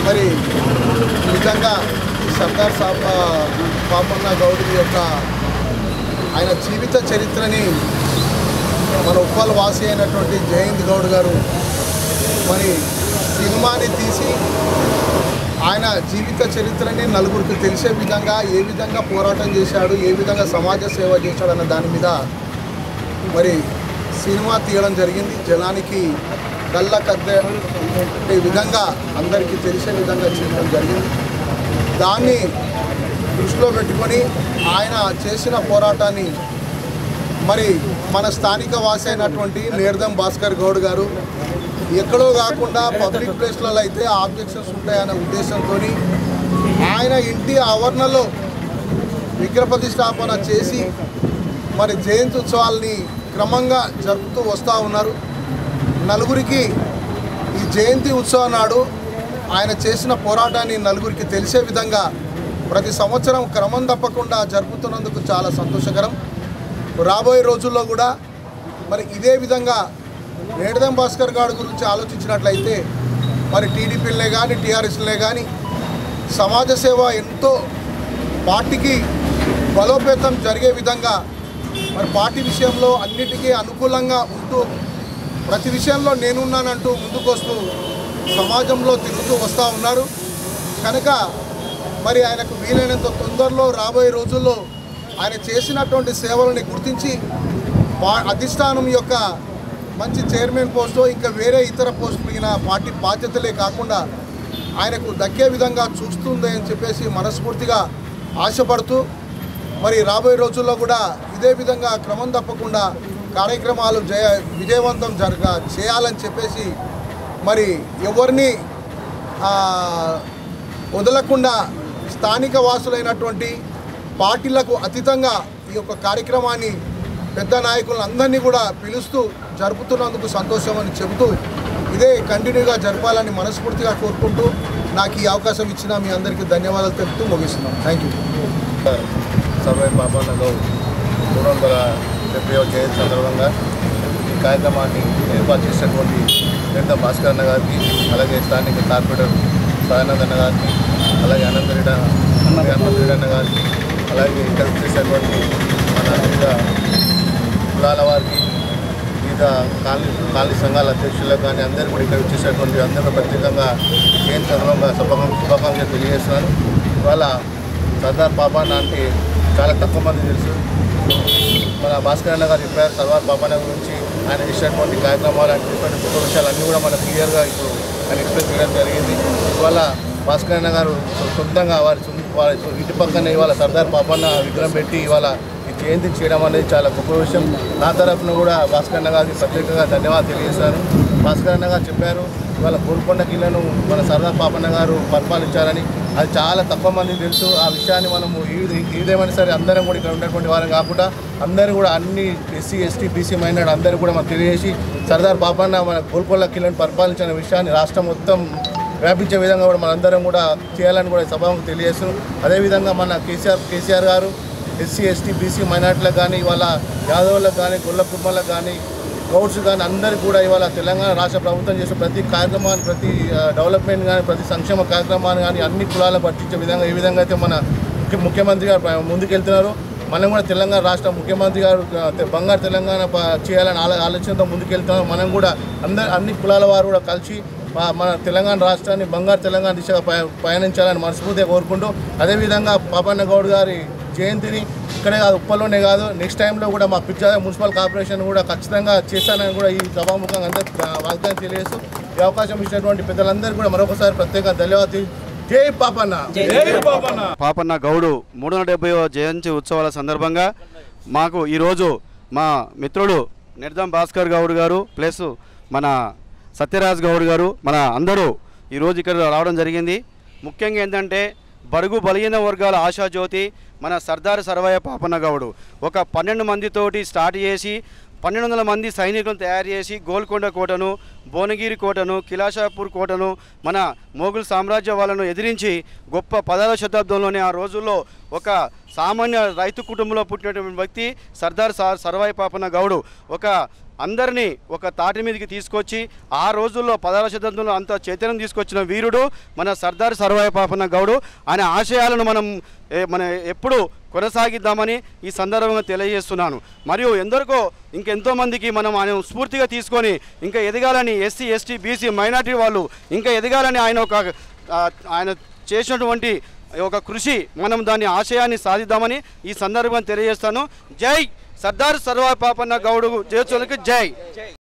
మరి నిజంగా ఈ సర్దార్ సాబ్ ఆ, పాపన్న గౌడ్ యొక్క ఆయన జీవిత చరిత్రని మన ఉప్పల్ వాసి అయినటువంటి జయంత్ గౌడ్ గారు మరి సినిమాని తీసి ఆయన జీవిత చరిత్రని నలుగురికి తెలిసే విధంగా ఏ విధంగా పోరాటం చేశాడు ఏ విధంగా సమాజ సేవ చేశాడు అన్న దాని మీద మరి సినిమా తీయడం జరిగింది జనానికి కళ్ళ కద్దే విధంగా అందరికీ తెలిసే విధంగా చేయడం జరిగింది దాన్ని దృష్టిలో పెట్టుకొని ఆయన చేసిన పోరాటాన్ని మరి మన స్థానిక వాసి అయినటువంటి నేర్దం భాస్కర్ గౌడ్ గారు ఎక్కడో కాకుండా పబ్లిక్ ప్లేస్లలో అయితే ఆబ్జెక్షన్స్ ఉంటాయనే ఉద్దేశంతో ఆయన ఇంటి ఆవరణలో విగ్రహ ప్రతిష్టాపన చేసి మరి జయంతి ఉత్సవాల్ని క్రమంగా జరుపుతూ వస్తూ ఉన్నారు నలుగురికి ఈ జయంతి ఉత్సవం నాడు ఆయన చేసిన పోరాటాన్ని నలుగురికి తెలిసే విధంగా ప్రతి సంవత్సరం క్రమం తప్పకుండా జరుపుతున్నందుకు చాలా సంతోషకరం రాబోయే రోజుల్లో కూడా మరి ఇదే విధంగా నేడదం భాస్కర్ గారి గురించి ఆలోచించినట్లయితే మరి టీడీపీలనే కానీ టీఆర్ఎస్లనే కానీ సమాజ సేవ ఎంతో పార్టీకి బలోపేతం జరిగే విధంగా మరి పార్టీ విషయంలో అన్నిటికీ అనుకూలంగా ఉంటూ ప్రతి విషయంలో నేనున్నానంటూ ముందుకొస్తూ సమాజంలో తిరుగుతూ వస్తూ ఉన్నారు కనుక మరి ఆయనకు వీలైనంత తొందరలో రాబోయే రోజుల్లో ఆయన చేసినటువంటి సేవలని గుర్తించి పా- అధిష్టానం యొక్క మంచి చైర్మన్ పోస్టు ఇంకా వేరే ఇతర పోస్టులు మిగిలిన పార్టీ బాధ్యతలే కాకుండా ఆయనకు దక్కే విధంగా చూస్తుంది అని చెప్పేసి మనస్ఫూర్తిగా ఆశపడుతూ మరి రాబోయే రోజుల్లో కూడా ఇదే విధంగా క్రమం తప్పకుండా కార్యక్రమాలు జయ విజయవంతం జరగ చేయాలని చెప్పేసి మరి ఎవరిని ఆ, వదలకుండా స్థానిక వాసులైనటువంటి పార్టీలకు అతీతంగా ఈ యొక్క కార్యక్రమాన్ని పెద్ద నాయకులందరినీ కూడా పిలుస్తూ జరుపుతున్నందుకు సంతోషం అని చెబుతూ ఇదే కంటిన్యూగా జరపాలని మనస్ఫూర్తిగా కోరుకుంటూ నాకు ఈ అవకాశం ఇచ్చిన మీ అందరికీ ధన్యవాదాలు తెలుపుతూ ముగిస్తున్నాం థ్యాంక్ యూ సర్వే పాపన్నలో మూడు వందల డెబ్బై జయంతి సందర్భంగా ఈ కార్యక్రమాన్ని ఏర్పాటు చేసినటువంటి పెద్ద భాస్కర్ అన్న గారికి అలాగే స్థానిక కార్పొరేటర్ సాయనాథ్ అన్న గారికి అలాగే అనంతరెడ్డి అనంతరెడ్డి అన్న గారికి అలాగే ఇక్కడ చేసినటువంటి మన వివిధ కులాల వారికి వివిధ కాలనీ కాలనీ సంఘాల అధ్యక్షులకు కానీ అందరూ కూడా ఇక్కడ వచ్చేసినటువంటి అందరూ ప్రత్యేకంగా జయంతి సందర్భంగా శుభాకాంక్ష శుభాకాంక్షలు తెలియజేస్తున్నాను ఇవాళ సర్దార్ పాపాన్న అంటే చాలా తక్కువ మంది తెలుసు మన భాస్కర్ అన్న గారు చెప్పారు సర్దార్ పాపాన్న గురించి ఆయన చేసినటువంటి కార్యక్రమాలు ఆయన చేసినటువంటి గొప్ప విషయాలు అన్నీ కూడా మనకు క్లియర్గా ఇప్పుడు ఆయన ఎక్స్ప్రెస్ చేయడం జరిగింది ఇవాళ భాస్కర్ అన్న గారు సొంతంగా వారి సొంత వారి ఇంటి పక్కనే ఇవాళ సర్దార్ పాపన్న విగ్రహం పెట్టి ఇవాళ ఈ జయంతి చేయడం అనేది చాలా గొప్ప విషయం నా తరఫున కూడా భాస్కర్ అన్న గారికి ప్రత్యేకంగా ధన్యవాదాలు తెలియజేస్తాను భాస్కర్ అన్న గారు చెప్పారు ఇవాళ గోల్కొండ కిల్లను మన సర్దార్ పాపన్న గారు పరిపాలించారని అది చాలా తక్కువ మందికి తెలుసు ఆ విషయాన్ని మనము ఈ- ఏదేమైనా సరే అందరం కూడా ఇక్కడ ఉన్నటువంటి వారం కాకుండా అందరూ కూడా అన్ని ఎస్సీ ఎస్టీ బీసీ మైనార్డ్ అందరూ కూడా మనకు తెలియజేసి సర్దార్ పాపన్న మన గోల్కొండ కిల్లను పరిపాలించిన విషయాన్ని రాష్ట్రం మొత్తం వ్యాపించే విధంగా కూడా మనందరం కూడా చేయాలని కూడా సభకు తెలియజేస్తున్నాం అదేవిధంగా మన కేసీఆర్ కేసీఆర్ గారు ఎస్సీ ఎస్టీ బీసీ మైనార్టీలకు కానీ ఇవాళ యాదవులకు కానీ గొల్ల కుటుంబాలకు కానీ గౌడ్స్ కానీ అందరికీ కూడా ఇవాళ తెలంగాణ రాష్ట్ర ప్రభుత్వం చేసే ప్రతి కార్యక్రమాన్ని ప్రతి ఆ, డెవలప్మెంట్ కానీ ప్రతి సంక్షేమ కార్యక్రమాన్ని కానీ అన్ని కులాలకు పట్టించే విధంగా ఏ విధంగా అయితే మన ముఖ్య ముఖ్యమంత్రి గారు ప- ముందుకెళ్తున్నారు మనం కూడా తెలంగాణ రాష్ట్ర ముఖ్యమంత్రి గారు ఆ, తె- బంగారు తెలంగాణ ప- చేయాలని ఆలో ఆలోచనతో ముందుకెళ్తున్నాం మనం కూడా అందరు అన్ని కులాల వారు కూడా కలిసి మా- మన తెలంగాణ రాష్ట్రాన్ని బంగారు తెలంగాణ దిశగా పయ- పయనించాలని మనస్ఫూర్తిగా కోరుకుంటూ అదేవిధంగా పాపన్న గౌడ్ గారి జయంతిని ఇక్కడే కాదు ఉప్పల్లోనే కాదు నెక్స్ట్ టైంలో కూడా మా పిచ్చాద మున్సిపల్ కార్పొరేషన్ కూడా ఖచ్చితంగా చేస్తానని కూడా ఈ సభాముఖంగా అందరూ వాగ్దానం తెలియజేస్తూ ఈ అవకాశం ఇచ్చినటువంటి పెద్దలందరూ కూడా మరొకసారి ప్రత్యేక ధన్యవాదాలు జై పాపన్న పాపన్న గౌడు మూడు వందల డెబ్బై జయంతి ఉత్సవాల సందర్భంగా మాకు ఈరోజు మా మిత్రుడు నిర్దం భాస్కర్ గౌడ్ గారు ప్లస్ మన సత్యరాజ్ గౌడ్ గారు మన అందరూ ఈరోజు ఇక్కడ రావడం జరిగింది ముఖ్యంగా ఏంటంటే బడుగు బలహీన వర్గాల ఆశాజ్యోతి మన సర్దార్ సర్వయ్య పాపన్న గౌడు ఒక పన్నెండు మందితోటి స్టార్ట్ చేసి పన్నెండు వందల మంది సైనికులను తయారు చేసి గోల్కొండ కోటను భువనగిరి కోటను కిలాషాపూర్ కోటను మన మొఘల్ సామ్రాజ్య వాళ్ళను ఎదిరించి గొప్ప పదవ శతాబ్దంలోనే ఆ రోజుల్లో ఒక సామాన్య రైతు కుటుంబంలో పుట్టినటువంటి వ్యక్తి సర్దార్ సా- సర్వాయి పాపన్న గౌడు ఒక అందరినీ ఒక తాటి మీదకి తీసుకొచ్చి ఆ రోజుల్లో పదహార శతాబ్దంలో అంత చైతన్యం తీసుకొచ్చిన వీరుడు మన సర్దార్ సర్వాయి పాపన్న గౌడు ఆయన ఆశయాలను మనం ఏ- మన ఎప్పుడు కొనసాగిద్దామని ఈ సందర్భంగా తెలియజేస్తున్నాను మరియు ఎందరికో ఇంకెంతో మందికి మనం ఆయన స్ఫూర్తిగా తీసుకొని ఇంకా ఎదగాలని ఎస్సీ ఎస్టీ బీసీ మైనార్టీ వాళ్ళు ఇంకా ఎదగాలని ఆయన ఒక ఆ, ఆయన చేసినటువంటి ఒక కృషి మనం దాని ఆశయాన్ని సాధిద్దామని ఈ సందర్భంగా తెలియజేస్తాను జై సర్దార్ సర్వాయి పాపన్న గౌడు జయోత్సవానికి జై